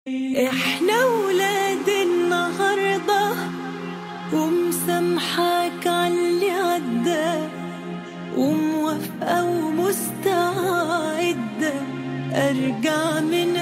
احنا ولاد النهارده ومسامحاك عاللي عدى وموافقة ومستعدة أرجع من